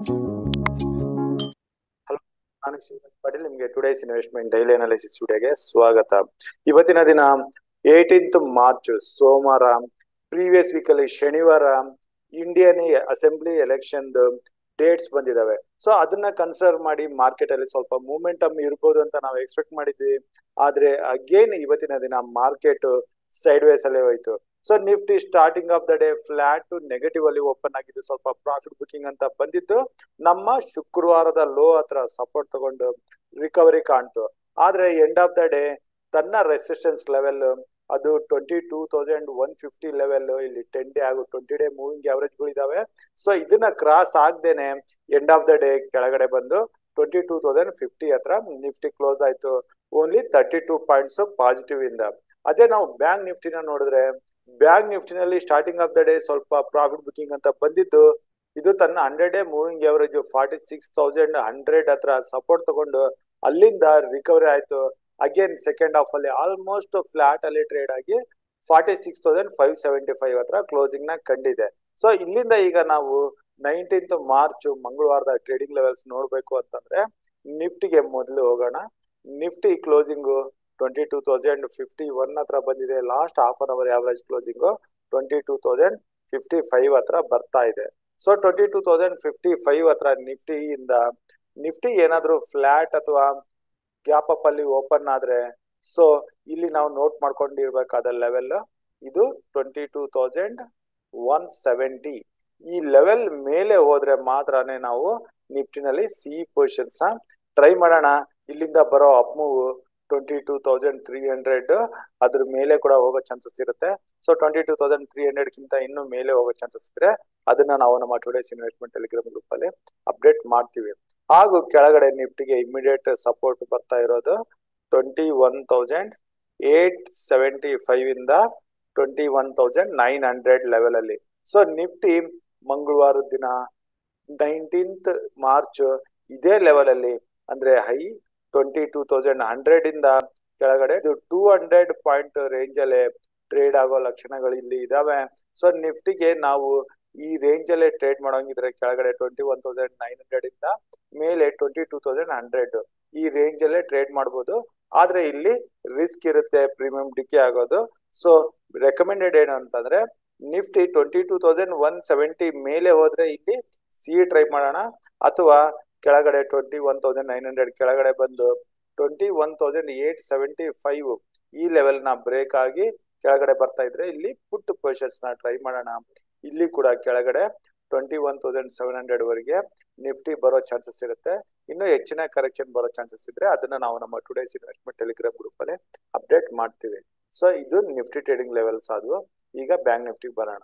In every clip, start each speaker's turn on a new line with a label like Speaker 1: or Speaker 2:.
Speaker 1: ನಾನು ಶ್ರೀಕಾಂತ್ ಪಾಟೀಲ್ ನಿಮಗೆ today's investment daily analysis ಸ್ಟುಡಿಯೋಗೆ ಸ್ವಾಗತ ಇವತ್ತಿನ ದಿನ ಏಟೀನ್ತ್ ಮಾರ್ಚ್ ಸೋಮವಾರ ಪ್ರೀವಿಯಸ್ ವೀಕ್ ಅಲ್ಲಿ ಶನಿವಾರ ಇಂಡಿಯನ್ ಅಸೆಂಬ್ಲಿ ಎಲೆಕ್ಷನ್ ಡೇಟ್ಸ್ ಬಂದಿದಾವೆ ಸೊ ಅದನ್ನ ಕನ್ಸಿಡರ್ ಮಾಡಿ ಮಾರ್ಕೆಟ್ ಅಲ್ಲಿ ಸ್ವಲ್ಪ ಮೂಮೆಂಟಮ್ ಇರ್ಬೋದು ಅಂತ ನಾವು ಎಕ್ಸ್ಪೆಕ್ಟ್ ಮಾಡಿದ್ವಿ ಆದ್ರೆ ಅಗೇನ್ ಇವತ್ತಿನ ದಿನ ಮಾರ್ಕೆಟ್ ಸೈಡ್ ವೇಸ್ ಅಲ್ಲೇ ಹೋಯ್ತು so Nifty starting of the day flat to negative ಅಲ್ಲಿ ಓಪನ್ ಆಗಿದ್ದು ಸ್ವಲ್ಪ ಪ್ರಾಫಿಟ್ ಬುಕಿಂಗ್ ಅಂತ ಬಂದಿದ್ದು ನಮ್ಮ ಶುಕ್ರವಾರದ ಲೋ ಹತ್ರ ಸಪೋರ್ಟ್ ತಗೊಂಡು ರಿಕವರಿ ಕಾಣ್ತು ಆದ್ರೆ ಎಂಡ್ ಆಫ್ ದ ಡೇ ತನ್ನ ರೆಸಿಸ್ಟೆನ್ಸ್ ಲೆವೆಲ್ ಅದು twenty two thousand one fifty level ಇಲ್ಲಿ ಟೆನ್ ಡೇ ಹಾಗೂ ಟ್ವೆಂಟಿ ಡೇ ಮೂವಿಂಗ್ ಗಳು ಇದಾವೆ ಸೊ ಇದನ್ನ ಕ್ರಾಸ್ ಆಗ್ದೇನೆ ಎಂಡ್ ಆಫ್ ದ ಡೇ ಕೆಳಗಡೆ ಬಂದು ಟ್ವೆಂಟಿ ಟೂ ತೌಸಂಡ್ ಫಿಫ್ಟಿ ಹತ್ರ ನಿಫ್ಟಿ ಕ್ಲೋಸ್ ಆಯ್ತು only thirty two points positive ಇಂದ ಅದೇ ನಾವು ಬ್ಯಾಂಕ್ ನಿಫ್ಟಿನ ನೋಡಿದ್ರೆ ಬ್ಯಾಂಕ್ ನಿಫ್ಟಿನಲ್ಲಿ ಸ್ಟಾರ್ಟಿಂಗ್ ಆಫ್ ದ ಡೇ ಸ್ವಲ್ಪ ಪ್ರಾಫಿಟ್ ಬುಕಿಂಗ್ ಅಂತ ಬಂದಿದ್ದು ಇದು ತನ್ನ hundred day moving average forty six thousand hundred ಹತ್ರ ಸಪೋರ್ಟ್ ತಗೊಂಡು ಅಲ್ಲಿಂದ ರಿಕವರಿ ಆಯ್ತು ಅಗೇನ್ ಸೆಕೆಂಡ್ ಹಾಫ್ ಅಲ್ಲಿ ಆಲ್ಮೋಸ್ಟ್ ಫ್ಲಾಟ್ ಅಲ್ಲಿ ಟ್ರೇಡ್ ಆಗಿ forty six thousand five seventy five ಹತ್ರ ಕ್ಲೋಸಿಂಗ್ ನ ಕಂಡಿದೆ ಸೊ ಇಲ್ಲಿಂದ ಈಗ ನಾವು ನೈನ್ಟೀನ್ತ್ ಮಾರ್ಚ್ ಮಂಗಳವಾರದ ಟ್ರೇಡಿಂಗ್ ಲೆವೆಲ್ಸ್ ನೋಡ್ಬೇಕು ಅಂತಂದ್ರೆ ನಿಫ್ಟಿಗೆ ಮೊದಲು ಹೋಗೋಣ Nifty closing twenty two thousand fifty one ಹತ್ರ ಬಂದಿದೆ last half an hour average closing twenty two thousand fifty five ಹತ್ರ ಬರ್ತಾ ಇದೆ so twenty two thousand fifty five ಹತ್ರ ನಿಫ್ಟಿಯಿಂದ ನಿಫ್ಟಿ ಏನಾದ್ರೂ ಫ್ಲಾಟ್ ಅಥವಾ ಗ್ಯಾಪ್ ಅಪ್ ಅಲ್ಲಿ ಓಪನ್ ಆದ್ರೆ ಸೊ ಇಲ್ಲಿ ನಾವು ನೋಟ್ ಮಾಡ್ಕೊಂಡಿರ್ಬೇಕಾದ ಲೆವೆಲ್ ಇದು twenty two thousand one seventy ಈ ಲೆವೆಲ್ ಮೇಲೆ ಹೋದ್ರೆ ಮಾತ್ರನೇ ನಾವು ನಿಫ್ಟಿನಲ್ಲಿ ಸಿ ಪೊಸಿಷನ್ಸ್ ನ ಟ್ರೈ ಮಾಡೋಣ ಇಲ್ಲಿಂದ ಬರೋ up move twenty two thousand three hundred ಅದ್ರ ಮೇಲೆ ಕೂಡ ಹೋಗೋ ಚಾನ್ಸಸ್ ಇರುತ್ತೆ so twenty two thousand three hundred ಗಿಂತ ಇನ್ನೂ ಮೇಲೆ ಹೋಗೋ ಚಾನ್ಸಸ್ ಇದ್ರೆ ಅದನ್ನ ನಾವು ನಮ್ಮ ಟುಡೇಸ್ ಇನ್ವೆಸ್ಟ್ಮೆಂಟ್ ಟೆಲಿಗ್ರಾಮ್ ಗ್ರೂಪ್ ಅಲ್ಲಿ ಅಪ್ಡೇಟ್ ಮಾಡ್ತೀವಿ ಹಾಗೂ ಕೆಳಗಡೆ ನಿಫ್ಟಿಗೆ ಇಮಿಡಿಯೇಟ್ ಸಪೋರ್ಟ್ ಬರ್ತಾ ಇರೋದು twenty one thousand eight seventy five ಇಂದ twenty one thousand nine hundred level ಅಲ್ಲಿ ಸೊ ನಿಫ್ಟಿ ಮಂಗಳವಾರದ ದಿನ ನೈನ್ಟೀನ್ತ್ ಮಾರ್ಚ್ ಇದೇ ಲೆವೆಲ್ ಅಲ್ಲಿ ಅಂದ್ರೆ high twenty two thousand hundred ಇಂದ ಕೆಳಗಡೆ ಇದು ಟೂ ಹಂಡ್ರೆಡ್ ಪಾಯಿಂಟ್ ರೇಂಜ್ ಅಲ್ಲೇ ಟ್ರೇಡ್ ಆಗೋ ಲಕ್ಷಣಗಳು ಇಲ್ಲಿ ಇದಾವೆ ಸೊ ನಿಫ್ಟಿಗೆ ನಾವು ಈ ರೇಂಜ್ ಅಲ್ಲೇ ಟ್ರೇಡ್ ಮಾಡೋಂಗಿದ್ರೆ ಕೆಳಗಡೆ twenty one thousand nine hundred ಇಂದ ಮೇಲೆ ಟ್ವೆಂಟಿ ಟೂ ತೌಸಂಡ್ ಹಂಡ್ರೆಡ್ ಈ ರೇಂಜ್ ಅಲ್ಲೇ ಟ್ರೇಡ್ ಮಾಡ್ಬೋದು ಆದ್ರೆ ಇಲ್ಲಿ ರಿಸ್ಕ್ ಇರುತ್ತೆ ಪ್ರೀಮಿಯಂ ಡಿಕೆ ಆಗೋದು ಸೊ ರೆಕಮೆಂಡೆಡ್ ಏನು ಅಂತಂದ್ರೆ Nifty twenty two thousand one seventy ಮೇಲೆ ಹೋದ್ರೆ ಇಲ್ಲಿ ಸಿ ಟ್ರೈ ಮಾಡೋಣ ಅಥವಾ ಕೆಳಗಡೆ twenty one thousand nine hundred ಕೆಳಗಡೆ ಬಂದು twenty one thousand eight seventy five ಈ ಲೆವೆಲ್ ನ ಬ್ರೇಕ್ ಆಗಿ ಕೆಳಗಡೆ ಬರ್ತಾ ಇದ್ರೆ ಇಲ್ಲಿ ಪುಟ್ ಪೊಸಿಷನ್ಸ್ ನ ಟ್ರೈ ಮಾಡೋಣ ಇಲ್ಲಿ ಕೂಡ ಕೆಳಗಡೆ twenty one thousand seven hundred ವರೆಗೆ ನಿಫ್ಟಿ ಬರೋ ಚಾನ್ಸಸ್ ಇರುತ್ತೆ ಇನ್ನು ಹೆಚ್ಚಿನ ಕರೆಕ್ಷನ್ ಬರೋ ಚಾನ್ಸಸ್ ಇದ್ರೆ ಅದನ್ನ ನಾವು ನಮ್ಮ ಟುಡೇಸ್ ಇನ್ವೆಸ್ಟ್ಮೆಂಟ್ ಟೆಲಿಗ್ರಾಮ್ ಗ್ರೂಪ್ ಅಲ್ಲಿ ಅಪ್ಡೇಟ್ ಮಾಡ್ತೀವಿ ಸೊ ಇದು ನಿಫ್ಟಿ ಟ್ರೇಡಿಂಗ್ ಲೆವೆಲ್ಸ್ ಆದ್ವು ಈಗ ಬ್ಯಾಂಕ್ ನಿಫ್ಟಿ ಬರೋಣ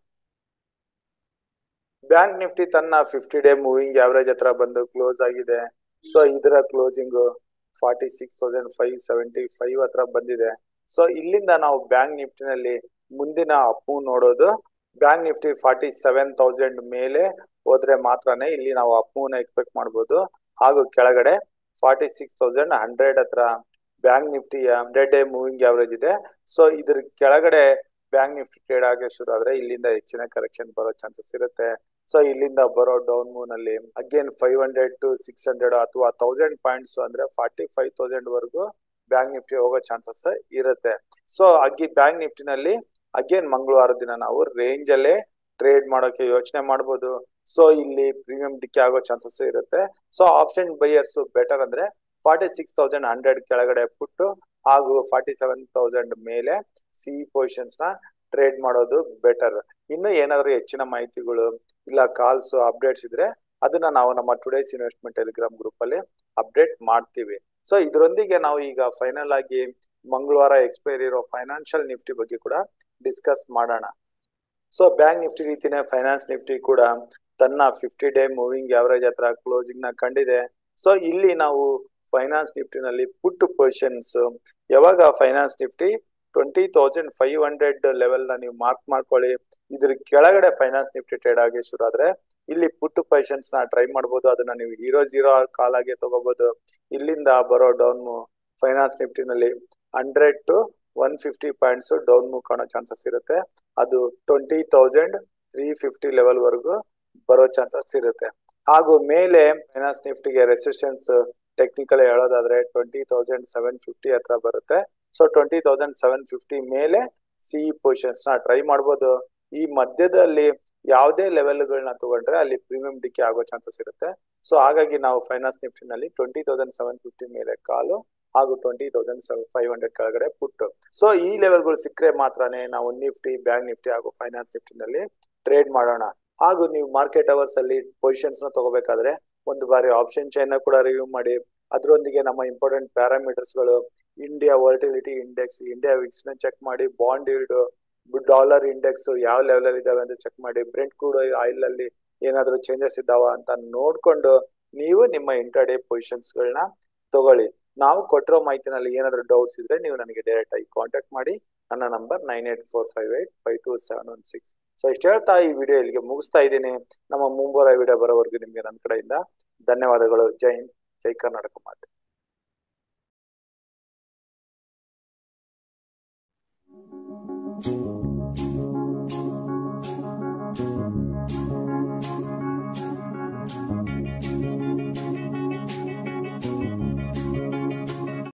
Speaker 1: ಬ್ಯಾಂಕ್ ನಿಫ್ಟಿ ತನ್ನ ಫಿಫ್ಟಿ ಡೇ ಮೂವಿಂಗ್ ಆವರೇಜ್ ಹತ್ರ ಬಂದು ಕ್ಲೋಸ್ ಆಗಿದೆ ಸೊ ಇದರ closing forty six thousand five seventy five ಹತ್ರ ಬಂದಿದೆ ಸೊ ಇಲ್ಲಿಂದ ನಾವು ಬ್ಯಾಂಕ್ ನಿಫ್ಟಿನಲ್ಲಿ ಮುಂದಿನ ಅಪ್ಪು ನೋಡೋದು bank Nifty forty seven thousand ಮೇಲೆ ಹೋದ್ರೆ ಮಾತ್ರನೇ ಇಲ್ಲಿ ನಾವು ಅಪ್ಪುನ ಎಕ್ಸ್ಪೆಕ್ಟ್ ಮಾಡ್ಬೋದು ಹಾಗೂ ಕೆಳಗಡೆ ಫಾರ್ಟಿ ಸಿಕ್ಸ್ ತೌಸಂಡ್ ಹಂಡ್ರೆಡ್ ಹತ್ರ ಬ್ಯಾಂಕ್ ನಿಫ್ಟಿಯ ಹಂಡ್ರೆಡ್ ಡೇ ಮೂವಿಂಗ್ ಆವರೇಜ್ ಇದೆ ಸೊ ಇದ್ರ ಕೆಳಗಡೆ ಬ್ಯಾಂಕ್ ನಿಫ್ಟಿ ಟ್ರೇಡ್ ಆಗಿ ಶುರು ಆದ್ರೆ ಇಲ್ಲಿಂದ ಹೆಚ್ಚಿನ ಕರೆಕ್ಷನ್ ಬರೋ ಚಾನ್ಸಸ್ ಇರುತ್ತೆ ಸೊ ಇಲ್ಲಿಂದ ಬರೋ ಡೌನ್ ಮೂವ್ ನಲ್ಲಿ again five hundred to six hundred ಅಥವಾ ತೌಸಂಡ್ ಪಾಯಿಂಟ್ಸ್ ಅಂದ್ರೆ ಫಾರ್ಟಿ ಫೈವ್ ತೌಸಂಡ್ ವರೆಗೂ ಬ್ಯಾಂಕ್ ನಿಫ್ಟಿ ಹೋಗೋ ಚಾನ್ಸಸ್ ಇರುತ್ತೆ ಸೊ ಅಗ್ಗಿ ಬ್ಯಾಂಕ್ ನಿಫ್ಟಿನಲ್ಲಿ ಅಗೇನ್ ಮಂಗಳವಾರ ದಿನ ನಾವು ರೇಂಜ್ ಅಲ್ಲೇ ಟ್ರೇಡ್ ಮಾಡೋಕೆ ಯೋಚನೆ ಮಾಡ್ಬೋದು ಸೊ ಇಲ್ಲಿ ಪ್ರೀಮಿಯಂ ಡಿಕೆ ಆಗೋ ಚಾನ್ಸಸ್ ಇರುತ್ತೆ ಸೊ ಆಪ್ಷನ್ ಬೈಯರ್ಸ್ ಬೆಟರ್ ಅಂದ್ರೆ ಫಾರ್ಟಿ ಸಿಕ್ಸ್ ತೌಸಂಡ್ ಹಂಡ್ರೆಡ್ ಕೆಳಗಡೆ ಪುಟ್ಟು ಹಾಗೂ ಫಾರ್ಟಿ ಸೆವೆನ್ ತೌಸಂಡ್ ಮೇಲೆ ಸಿ ಪೊಸಿಷನ್ಸ್ ನ ಟ್ರೇಡ್ ಮಾಡೋದು ಬೆಟರ್ ಇನ್ನು ಏನಾದ್ರು ಹೆಚ್ಚಿನ ಮಾಹಿತಿಗಳು ಇಲ್ಲ ಕಾಲ್ಸ್ ಅಪ್ಡೇಟ್ಸ್ ಇದ್ರೆ ಅದನ್ನ ನಾವು ನಮ್ಮ ಟುಡೇಸ್ ಇನ್ವೆಸ್ಟ್ಮೆಂಟ್ ಟೆಲಿಗ್ರಾಮ್ ಗ್ರೂಪ್ ಅಲ್ಲಿ ಅಪ್ಡೇಟ್ ಮಾಡ್ತೀವಿ ಸೊ ಇದರೊಂದಿಗೆ ನಾವು ಈಗ ಫೈನಲ್ ಆಗಿ ಮಂಗಳವಾರ ಎಕ್ಸ್ಪೈರಿ ಇರೋ ಫೈನಾನ್ಷಿಯಲ್ ನಿಫ್ಟಿ ಬಗ್ಗೆ ಕೂಡ ಡಿಸ್ಕಸ್ ಮಾಡೋಣ ಸೊ ಬ್ಯಾಂಕ್ ನಿಫ್ಟಿ ರೀತಿನೇ ಫೈನಾನ್ಸ್ ನಿಫ್ಟಿ ಕೂಡ ತನ್ನ ಫಿಫ್ಟಿ ಡೇ ಮೂವಿಂಗ್ ಆವರೇಜ್ ಹತ್ರ ಕ್ಲೋಸಿಂಗ್ ನ ಕಂಡಿದೆ ಸೊ ಇಲ್ಲಿ ನಾವು ಫೈನಾನ್ಸ್ ನಿಫ್ಟಿನಲ್ಲಿ ಪುಟ್ ಪೊಸಿಷನ್ಸ್ ಯಾವಾಗ finance Nifty twenty thousand five hundred level ನ ನೀವು ಮಾರ್ಕ್ ಮಾಡ್ಕೊಳ್ಳಿ ಇದ್ರ ಕೆಳಗಡೆ ಫೈನಾನ್ಸ್ ನಿಫ್ಟಿ ಟ್ರೇಡ್ ಆಗಿ ಶುರು ಆದ್ರೆ ಇಲ್ಲಿ ಪುಟ್ ಪೊಸಿಷನ್ಸ್ ನ ಟ್ರೈ ಮಾಡ್ಬೋದು ಅದನ್ನ ನೀವು ಹೀರೋ ಜೀರೋ ಕಾಲ್ ಆಗಿ ತಗೋಬಹುದು ಇಲ್ಲಿಂದ ಬರೋ ಡೌನ್ ಫೈನಾನ್ಸ್ ನಿಫ್ಟಿನಲ್ಲಿ hundred to one fifty points down move ಕಾಣೋ ಚಾನ್ಸಸ್ ಇರುತ್ತೆ ಅದು twenty thousand three fifty level ವರೆಗೂ ಬರೋ ಚಾನ್ಸಸ್ ಇರುತ್ತೆ ಹಾಗೂ ಮೇಲೆ ಫೈನಾನ್ಸ್ ನಿಫ್ಟಿಗೆ ರೆಸಿಸ್ಟೆನ್ಸ್ ಟೆಕ್ನಿಕಲ್ ಹೇಳೋದಾದ್ರೆ ಟ್ವೆಂಟಿ ತೌಸಂಡ್ ಸೆವೆನ್ ಫಿಫ್ಟಿ ಹತ್ರ ಬರುತ್ತೆ so twenty thousand seven fifty ಮೇಲೆ ಸಿ ಪೊಸಿಷನ್ಸ್ ನ ಟ್ರೈ ಮಾಡ್ಬೋದು ಈ ಮಧ್ಯದಲ್ಲಿ ಯಾವುದೇ ಲೆವೆಲ್ಗಳನ್ನ ತಗೊಂಡ್ರೆ ಅಲ್ಲಿ ಪ್ರೀಮಿಯಂ ಡಿಕೆ ಆಗೋ ಚಾನ್ಸಸ್ ಇರುತ್ತೆ ಸೊ ಹಾಗಾಗಿ ನಾವು ಫೈನಾನ್ಸ್ ನಿಫ್ಟಿನಲ್ಲಿ ಟ್ವೆಂಟಿ ತೌಸಂಡ್ ಸೆವೆನ್ ಫಿಫ್ಟಿ ಮೇಲೆ ಕಾಲು ಹಾಗೂ twenty thousand seven five hundred ಕೆಳಗಡೆ ಪುಟ್ಟು ಸೊ ಈ ಲೆವೆಲ್ಗಳು ಸಿಕ್ಕರೆ ಮಾತ್ರನೇ ನಾವು ನಿಫ್ಟಿ ಬ್ಯಾಂಕ್ ನಿಫ್ಟಿ ಹಾಗೂ ಫೈನಾನ್ಸ್ ನಿಫ್ಟಿನಲ್ಲಿ ಟ್ರೇಡ್ ಮಾಡೋಣ ಹಾಗೂ ನೀವು ಮಾರ್ಕೆಟ್ ಅವರ್ಸ್ ಅಲ್ಲಿ ಪೊಸಿಷನ್ಸ್ ನ ತಗೋಬೇಕಾದ್ರೆ ಒಂದು ಬಾರಿ ಆಪ್ಷನ್ ಚೈನ್ ಕೂಡ ರಿವ್ಯೂ ಮಾಡಿ ಅದರೊಂದಿಗೆ ನಮ್ಮ ಇಂಪಾರ್ಟೆಂಟ್ ಪ್ಯಾರಾಮೀಟರ್ಸ್ ಗಳು India volatility index India VIX ನ ಚೆಕ್ ಮಾಡಿ ಬಾಂಡ್ ಇಲ್ಡ್ ಡಾಲರ್ ಇಂಡೆಕ್ಸ್ ಯಾವ ಲೆವೆಲ್ ಅಲ್ಲಿ ಇದಾವೆ ಅಂತ ಚೆಕ್ ಮಾಡಿ ಬ್ರೆಂಟ್ ಕ್ರೂಡ್ ಆಯಿಲ್ ಅಲ್ಲಿ ಏನಾದ್ರು ಚೇಂಜಸ್ ಇದಾವ ಅಂತ ನೋಡ್ಕೊಂಡು ನೀವು ನಿಮ್ಮ ಇಂಟರ್ಡೇ ಪೊಸಿಷನ್ಸ್ ಗಳನ್ನ ತಗೊಳ್ಳಿ ನಾವು ಕೊಟ್ಟಿರೋ ಮಾಹಿತಿನಲ್ಲಿ ಏನಾದ್ರು ಡೌಟ್ಸ್ ಇದ್ರೆ ನೀವು ನನಗೆ ಡೈರೆಕ್ಟ್ ಆಗಿ ಕಾಂಟ್ಯಾಕ್ಟ್ ಮಾಡಿ ನನ್ನ number nine eight four five eight five two seven one six so ಇಷ್ಟು ಹೇಳ್ತಾ ಈ ವಿಡಿಯೋ ಇಲ್ಲಿಗೆ ಮುಗಿಸ್ತಾ ಇದ್ದೀನಿ ನಮ್ಮ ಮುಂಬರುವ ವಿಡಿಯೋ ಬರೋವರೆಗೂ ನಿಮ್ಗೆ ನನ್ನ ಕಡೆಯಿಂದ ಧನ್ಯವಾದಗಳು ಜೈ ಹಿಂದ್ ಜೈ ಕರ್ನಾಟಕ ಮಾತೆ
Speaker 2: thank you